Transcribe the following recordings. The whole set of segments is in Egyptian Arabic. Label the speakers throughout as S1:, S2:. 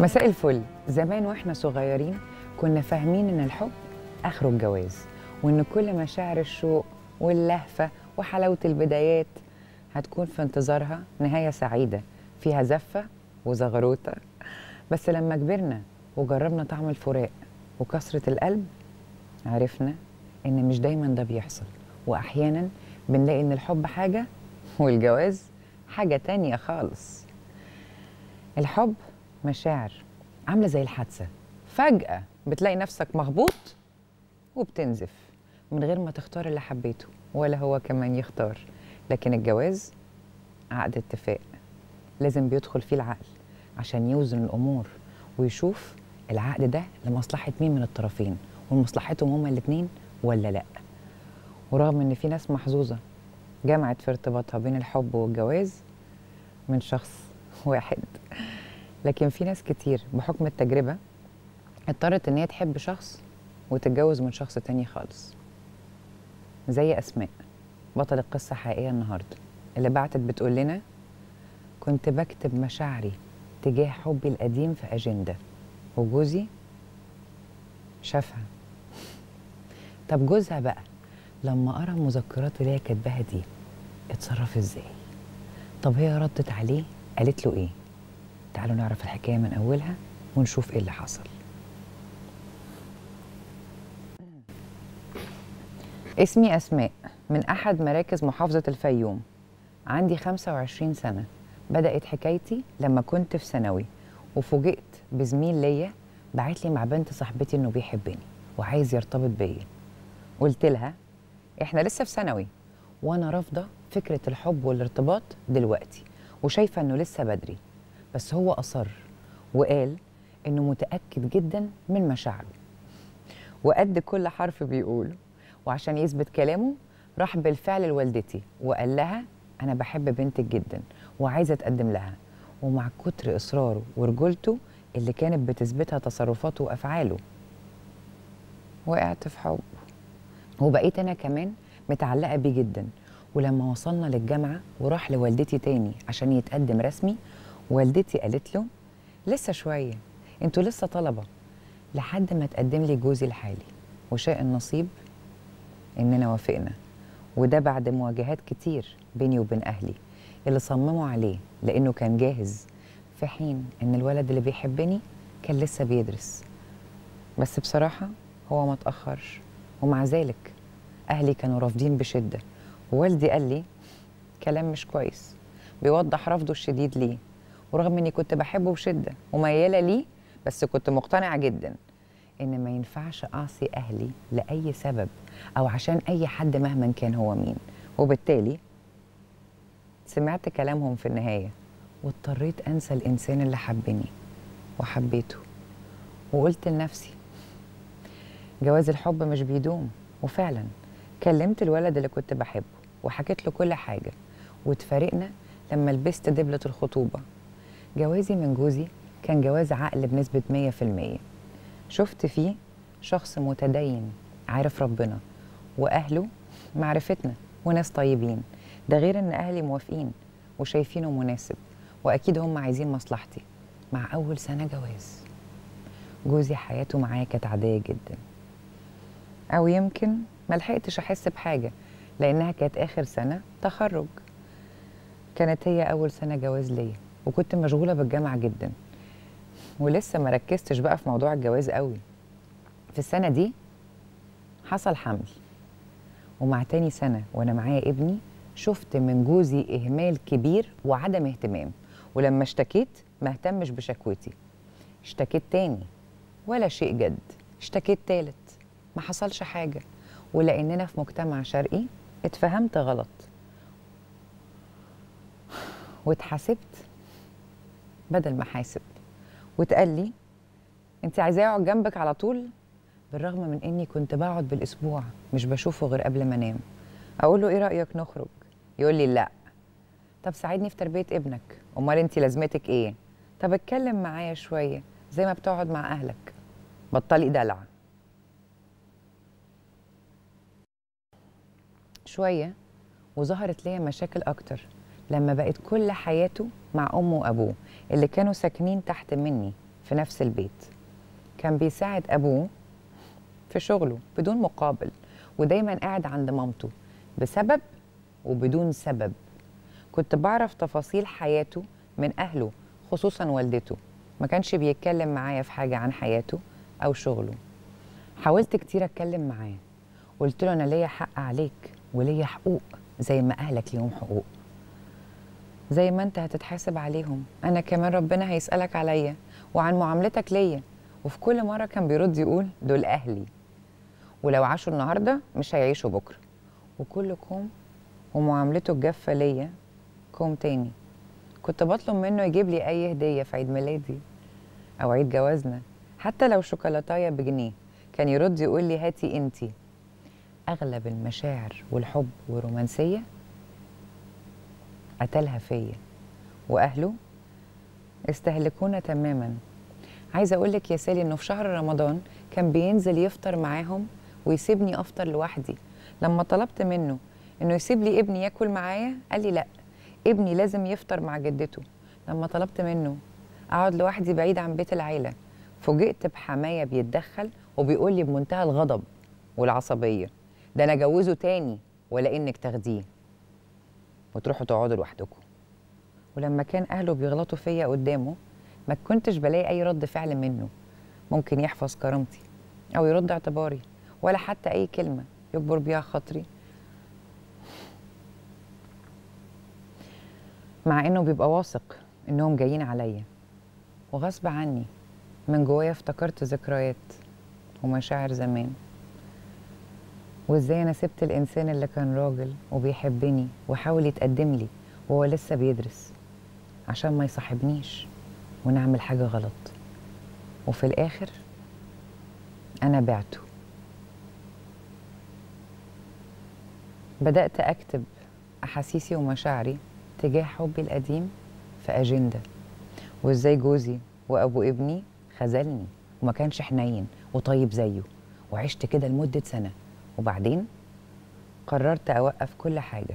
S1: مساء الفل زمان واحنا صغيرين كنا فاهمين ان الحب اخره الجواز وان كل مشاعر الشوق واللهفه وحلاوه البدايات هتكون في انتظارها نهايه سعيده فيها زفه وزغروطه بس لما كبرنا وجربنا طعم الفراق وكسره القلب عرفنا ان مش دايما ده بيحصل واحيانا بنلاقي ان الحب حاجه والجواز حاجه تانية خالص الحب مشاعر عامله زي الحادثه فجاه بتلاقي نفسك مخبوط وبتنزف من غير ما تختار اللي حبيته ولا هو كمان يختار لكن الجواز عقد اتفاق لازم بيدخل فيه العقل عشان يوزن الامور ويشوف العقد ده لمصلحه مين من الطرفين ولمصلحتهم هما الاتنين ولا لا ورغم ان في ناس محظوظه جمعت في ارتباطها بين الحب والجواز من شخص واحد لكن في ناس كتير بحكم التجربة اضطرت ان هي تحب شخص وتتجوز من شخص تاني خالص زي أسماء بطل القصة حقيقية النهاردة اللي بعتت بتقول لنا كنت بكتب مشاعري تجاه حبي القديم في أجندة وجوزي شافها طب جوزها بقى لما قرا المذكرات اللي هي كاتباها دي اتصرف ازاي طب هي ردت عليه قالت له ايه تعالوا نعرف الحكايه من اولها ونشوف ايه اللي حصل اسمي اسماء من احد مراكز محافظه الفيوم عندي 25 سنه بدات حكايتي لما كنت في ثانوي وفوجئت بزميل ليا بعت لي مع بنت صاحبتي انه بيحبني وعايز يرتبط بيا قلت لها احنا لسه في ثانوي وانا رافضه فكره الحب والارتباط دلوقتي وشايفه انه لسه بدري بس هو اصر وقال انه متاكد جدا من مشاعره وقد كل حرف بيقوله وعشان يثبت كلامه راح بالفعل لوالدتي وقال لها انا بحب بنتك جدا وعايزه اتقدم لها ومع كتر اصراره ورجولته اللي كانت بتثبتها تصرفاته وافعاله وقعت في حبه وبقيت انا كمان متعلقه بيه جدا ولما وصلنا للجامعه وراح لوالدتي تاني عشان يتقدم رسمي والدتي قالت له لسه شويه انتوا لسه طلبه لحد ما تقدم لي جوزي الحالي وشاء النصيب اننا وافقنا وده بعد مواجهات كتير بيني وبين اهلي اللي صمموا عليه لانه كان جاهز في حين ان الولد اللي بيحبني كان لسه بيدرس بس بصراحه هو ما تاخرش ومع ذلك اهلي كانوا رافضين بشده ووالدي قال لي كلام مش كويس بيوضح رفضه الشديد ليه ورغم اني كنت بحبه بشده ومياله ليه بس كنت مقتنعه جدا ان ما ينفعش اعصي اهلي لاي سبب او عشان اي حد مهما كان هو مين وبالتالي سمعت كلامهم في النهايه واضطريت انسى الانسان اللي حبني وحبيته وقلت لنفسي جواز الحب مش بيدوم وفعلا كلمت الولد اللي كنت بحبه وحكيت له كل حاجه واتفارقنا لما لبست دبلة الخطوبة جوازي من جوزي كان جواز عقل بنسبة 100% شفت فيه شخص متدين عارف ربنا وأهله معرفتنا وناس طيبين ده غير إن أهلي موافقين وشايفينه مناسب وأكيد هم عايزين مصلحتي مع أول سنة جواز جوزي حياته معايا كانت عادية جدا أو يمكن ملحقتش أحس بحاجة لأنها كانت آخر سنة تخرج كانت هي أول سنة جواز ليا وكنت مشغولة بالجامعة جدا ولسه ما ركزتش بقى في موضوع الجواز قوي في السنة دي حصل حمل ومع تاني سنة وأنا معايا ابني شفت من جوزي إهمال كبير وعدم اهتمام ولما اشتكيت ما اهتمش بشكوتي اشتكيت تاني ولا شيء جد اشتكيت تالت ما حصلش حاجة ولأننا في مجتمع شرقي اتفهمت غلط واتحاسبت بدل ما حاسب واتقال لي انت عايزاه يقعد جنبك على طول بالرغم من اني كنت بقعد بالاسبوع مش بشوفه غير قبل ما انام اقول له ايه رايك نخرج يقول لي لا طب ساعدني في تربيه ابنك امال انت لازمتك ايه طب اتكلم معايا شويه زي ما بتقعد مع اهلك بطلي دلع شويه وظهرت ليا مشاكل اكتر لما بقت كل حياته مع امه وابوه اللي كانوا ساكنين تحت مني في في نفس البيت كان بيساعد أبوه في شغله بدون مقابل ودايما قاعد عند مامته بسبب وبدون سبب كنت بعرف تفاصيل حياته من أهله خصوصا والدته ما كانش بيتكلم معايا في حاجة عن حياته أو شغله حاولت كتير أتكلم معاه قلت له أنا ليا حق عليك وليا حقوق زي ما أهلك ليهم حقوق زي ما أنت هتتحاسب عليهم أنا كمان ربنا هيسألك عليا وعن معاملتك ليا وفي كل مرة كان بيرد يقول دول أهلي ولو عاشوا النهاردة مش هيعيشوا بكرة وكل كوم ومعاملته الجافة ليا كوم تاني كنت بطلب منه يجيب لي أي هدية في عيد ميلادي أو عيد جوازنا حتى لو شوكولاتاية بجنيه كان يرد يقول لي هاتي انتي أغلب المشاعر والحب والرومانسية قتلها فيا وأهله استهلكونا تماما عايزة أقول لك يا سالي إنه في شهر رمضان كان بينزل يفطر معاهم ويسيبني أفطر لوحدي لما طلبت منه إنه يسيب لي ابني ياكل معايا قال لي لأ ابني لازم يفطر مع جدته لما طلبت منه أقعد لوحدي بعيد عن بيت العيلة فوجئت بحماية بيتدخل وبيقول لي بمنتهى الغضب والعصبية ده أنا أجوزه تاني ولا إنك تاخديه وتروحوا تقعدوا لوحدكم ولما كان أهله بيغلطوا فيا قدامه ما كنتش بلاقي أي رد فعل منه ممكن يحفظ كرامتي أو يرد اعتباري ولا حتى أي كلمة يكبر بيها خاطري مع إنه بيبقى واثق إنهم جايين عليا وغصب عني من جوايا افتكرت ذكريات ومشاعر زمان وازاي انا سبت الانسان اللي كان راجل وبيحبني وحاول يتقدم لي وهو لسه بيدرس عشان ما يصاحبنيش ونعمل حاجة غلط وفي الآخر أنا بعته بدأت أكتب أحاسيسي ومشاعري تجاه حبي القديم في أجندة وإزاي جوزي وأبو ابني خذلني وما كانش حنين وطيب زيه وعشت كده لمدة سنة وبعدين قررت أوقف كل حاجة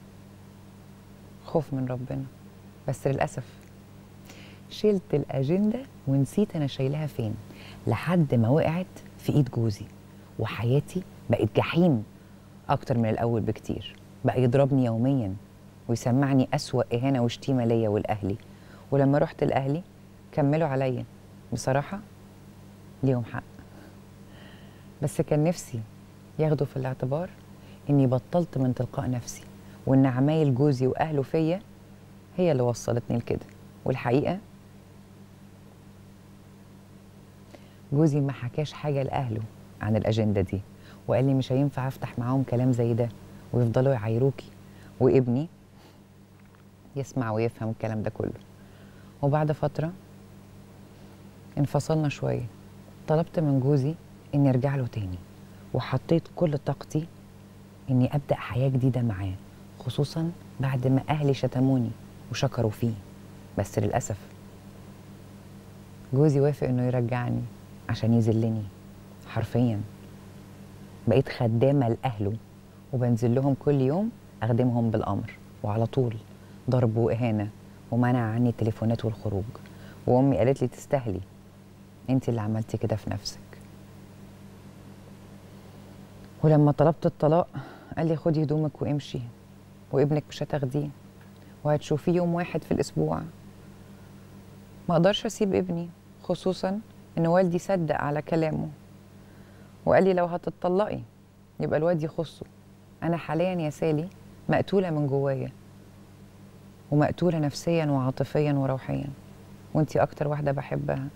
S1: خوف من ربنا بس للأسف شلت الأجندة ونسيت أنا شايلها فين لحد ما وقعت في إيد جوزي وحياتي بقت جحيم أكتر من الأول بكتير بقى يضربني يوميا ويسمعني أسوأ إهانة وشتيمة ليا ولأهلي ولما رحت لأهلي كملوا عليا بصراحة ليهم حق بس كان نفسي ياخدوا في الاعتبار اني بطلت من تلقاء نفسي وان عمايل جوزي واهله فيا هي اللي وصلتني لكده والحقيقه جوزي ما حكاش حاجه لاهله عن الاجنده دي وقال لي مش هينفع افتح معاهم كلام زي ده ويفضلوا يعايروكي وابني يسمع ويفهم الكلام ده كله وبعد فتره انفصلنا شويه طلبت من جوزي اني ارجع له تاني وحطيت كل طاقتي اني ابدا حياه جديده معاه خصوصا بعد ما اهلي شتموني وشكروا فيه بس للاسف جوزي وافق انه يرجعني عشان يذلني حرفيا بقيت خدامه لاهله وبنزل لهم كل يوم اخدمهم بالامر وعلى طول ضرب واهانه ومنع عني التليفونات والخروج وامي قالت لي تستاهلي انت اللي عملتي كده في نفسك ولما طلبت الطلاق قال لي خدي هدومك وامشي وابنك مش هتاخديه وهتشوفيه يوم واحد في الاسبوع ما اقدرش اسيب ابني خصوصا ان والدي صدق على كلامه وقال لي لو هتطلقي يبقى الواد يخصه انا حاليا يا سالي مقتوله من جوايا ومقتوله نفسيا وعاطفيا وروحيا وانتي اكتر واحده بحبها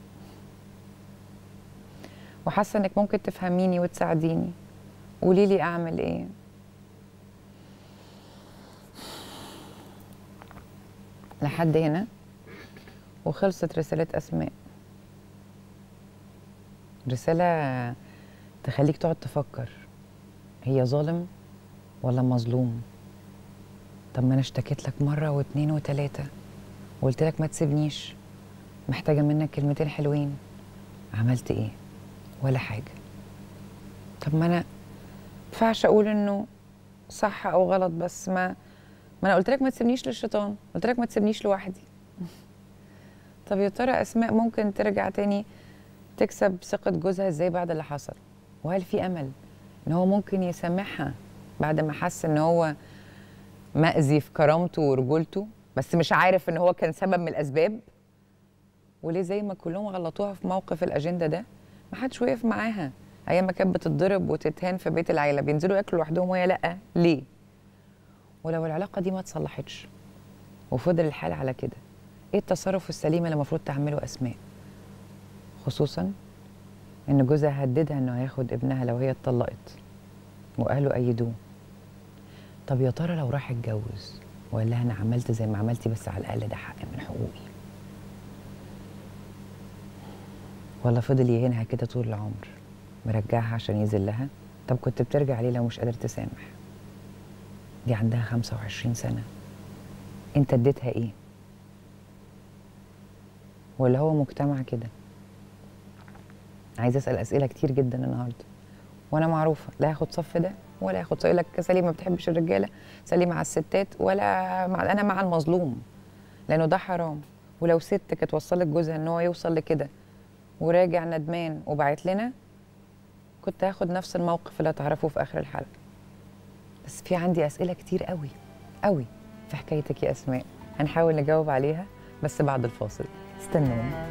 S1: وحاسه انك ممكن تفهميني وتساعديني قولي لي اعمل ايه لحد هنا وخلصت رسالة أسماء رسالة تخليك تقعد تفكر هي ظالم ولا مظلوم طب ما أنا اشتكيت لك مرة واتنين وتلاتة وقلت لك ما تسيبنيش محتاجة منك كلمتين حلوين عملت ايه ولا حاجة طب ما أنا ينفعش أقول إنه صح أو غلط بس ما ما أنا قلت لك ما تسيبنيش للشيطان قلت لك ما تسيبنيش لوحدي طب يا ترى اسماء ممكن ترجع تاني تكسب ثقه جوزها ازاي بعد اللي حصل وهل في امل ان هو ممكن يسامحها بعد ما حس ان هو مأذي في كرامته ورجولته بس مش عارف ان هو كان سبب من الاسباب وليه زي ما كلهم غلطوها في موقف الاجنده ده ما حدش وقف معاها ايام ما كانت بتتضرب وتتهان في بيت العيله بينزلوا ياكلوا لوحدهم وهي لا ليه ولو العلاقه دي ما اتصلحتش وفضل الحال على كده ايه التصرف السليم اللي المفروض تعمله اسماء خصوصا ان جوزها هددها انه هياخد ابنها لو هي اتطلقت واهله ايدوه طب يا ترى لو راح اتجوز وقال لها انا عملت زي ما عملتي بس على الاقل ده حق من حقوقي ولا فضل يهينها كده طول العمر مرجعها عشان يذلها طب كنت بترجع ليه لو مش قادر تسامح دي عندها 25 سنة انت اديتها ايه ولا هو مجتمع كده عايزه اسال اسئله كتير جدا النهارده وانا معروفه لا هاخد صف ده ولا هاخد صف يقول لك سليم ما بتحبش الرجاله سليم مع الستات ولا مع انا مع المظلوم لانه ده حرام ولو ست كانت وصلت جوزها ان هو يوصل لكده وراجع ندمان وبعت لنا كنت هاخد نفس الموقف اللي هتعرفه في اخر الحلقه بس في عندي اسئله كتير قوي قوي في حكايتك يا اسماء هنحاول نجاوب عليها بس بعد الفاصل استنوني